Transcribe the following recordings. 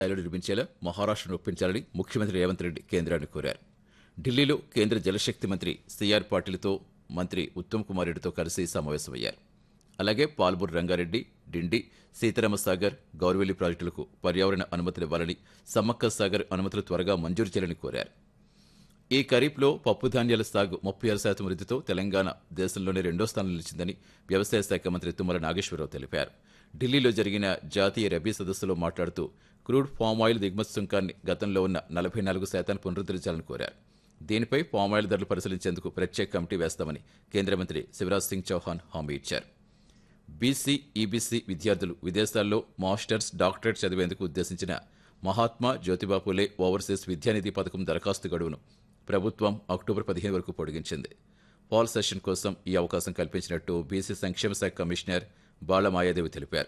స్థాయిలో నిర్మించేలా మహారాష్ట్రను ఒప్పించాలని ముఖ్యమంత్రి రేవంత్ రెడ్డి కేంద్రాన్ని కోరారు ఢిల్లీలో కేంద్ర జలశక్తి మంత్రి సిఆర్ పాటిల్తో మంత్రి ఉత్తమ్ కుమార్ రెడ్డితో కలిసి సమావేశమయ్యారు అలాగే పాల్బూర్ రంగారెడ్డి డిండి సీతారామ సాగర్ గౌరవెల్లి ప్రాజెక్టులకు పర్యావరణ అనుమతులు ఇవ్వాలని సమ్మక్క సాగర్ అనుమతులు త్వరగా మంజూరు చేయాలని కోరారు ఈ ఖరీఫ్లో పప్పు ధాన్యాల సాగు ముప్పై ఆరు శాతం వృద్ధితో తెలంగాణ దేశంలోనే రెండో స్థానంలో నిలిచిందని వ్యవసాయ శాఖ మంత్రి తుమ్మల నాగేశ్వరరావు తెలిపారు ఢిల్లీలో జరిగిన జాతీయ రబీ సదస్సులో మాట్లాడుతూ క్రూడ్ పామ్ ఆయిల్ దిగుమతి సుంకాన్ని గతంలో ఉన్న నలభై నాలుగు శాతాన్ని పునరుద్ధరించాలని కోరారు దీనిపై పామ్ ఆయిల్ ధరలు పరిశీలించేందుకు ప్రత్యేక కమిటీ వేస్తామని కేంద్ర మంత్రి శివరాజ్ సింగ్ చౌహాన్ హామీ ఇచ్చారు బీసీ ఈబీసీ విద్యార్థులు విదేశాల్లో మాస్టర్స్ డాక్టరేట్ చదివేందుకు ఉద్దేశించిన మహాత్మా జ్యోతిబా ఫులే ఓవర్సీస్ విద్యానిధి పథకం దరఖాస్తు గడువును ప్రభుత్వం అక్టోబర్ పదిహేను వరకు పొడిగించింది పాల్ సెషన్ కోసం ఈ అవకాశం కల్పించినట్టు బీసీ సంక్షేమ శాఖ కమిషనర్ బాలమాయాదేవి తెలిపారు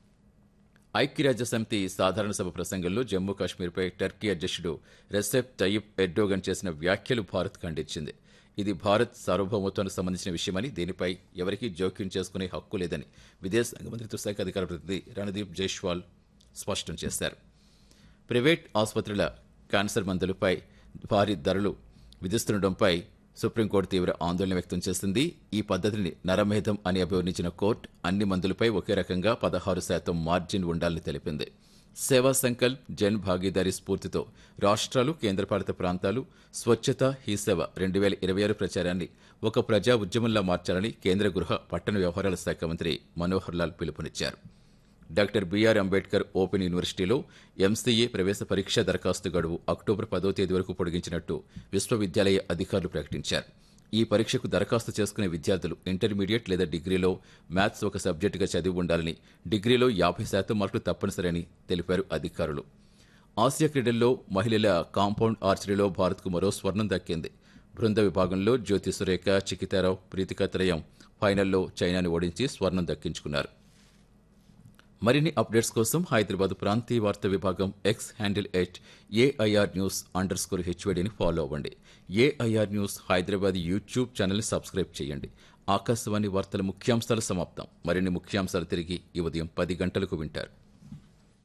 ఐక్యరాజ్య సమితి సాధారణ సభ ప్రసంగంలో జమ్మూ కాశ్మీర్పై టర్కీ అధ్యక్షుడు రెసెప్ తయ్యిప్ ఎర్డోగన్ చేసిన వ్యాఖ్యలు భారత్ ఖండించింది ఇది భారత్ సార్వభౌమత్వానికి సంబంధించిన విషయమని దీనిపై ఎవరికీ జోక్యం చేసుకునే హక్కు లేదని విదేశాంగ మంత్రిత్వ శాఖ అధికార ప్రతినిధి రణదీప్ జైష్వాల్ స్పష్టం చేశారు ప్రైవేట్ ఆసుపత్రుల క్యాన్సర్ మందులపై భారీ ధరలు విధిస్తుండటంపై సుప్రీంకోర్టు తీవ్ర ఆందోళన వ్యక్తం చేసింది ఈ పద్ధతిని నరమేధం అని అభివర్ణించిన కోర్టు అన్ని మందులపై ఒకే రకంగా పదహారు శాతం మార్జిన్ ఉండాలని తెలిపింది సేవా సంకల్ప్ జన్ భాగీదారీ స్ఫూర్తితో రాష్ట్రాలు కేంద్రపాలిత ప్రాంతాలు స్వచ్ఛత హీ సేవ రెండు వేల ఇరవై ఆరు ప్రచారాన్ని ఒక ప్రజా ఉద్యమంలా మార్చాలని కేంద్ర గృహ పట్టణ వ్యవహారాల శాఖ మంత్రి మనోహర్ లాల్ పిలుపునిచ్చారు డాక్టర్ బిఆర్ అంబేద్కర్ ఓపెన్ యూనివర్సిటీలో ఎంసీఏ ప్రవేశ పరీక్ష దరఖాస్తు గడువు అక్టోబర్ పదో తేదీ వరకు పొడిగించినట్టు విశ్వవిద్యాలయ అధికారులు ప్రకటించారు ఈ పరీక్షకు దరఖాస్తు చేసుకునే విద్యార్థులు ఇంటర్మీడియట్ లేదా డిగ్రీలో మ్యాథ్స్ ఒక సబ్జెక్టుగా చదివి ఉండాలని డిగ్రీలో యాభై శాతం మార్కులు తప్పనిసరని తెలిపారు అధికారులు ఆసియా క్రీడల్లో మహిళల కాంపౌండ్ ఆర్చరీలో భారత్కు మరో స్వర్ణం దక్కింది బృంద విభాగంలో జ్యోతి సురేఖ చికితారావు ప్రీతికా త్రయం ఫైనల్లో చైనాని ఓడించి స్వర్ణం దక్కించుకున్నారు మరిన్ని అప్డేట్స్ కోసం హైదరాబాద్ ప్రాంతీయ వార్తా విభాగం X handle at AIR news underscore హెచ్వైడిని ఫాలో అవ్వండి ఏఐఆర్ న్యూస్ హైదరాబాద్ యూట్యూబ్ ఛానల్ని సబ్స్క్రైబ్ చేయండి ఆకాశవాణి వార్తల ముఖ్యాంశాలు సమాప్తం మరిన్ని ముఖ్యాంశాలు తిరిగి ఈ ఉదయం పది గంటలకు వింటారు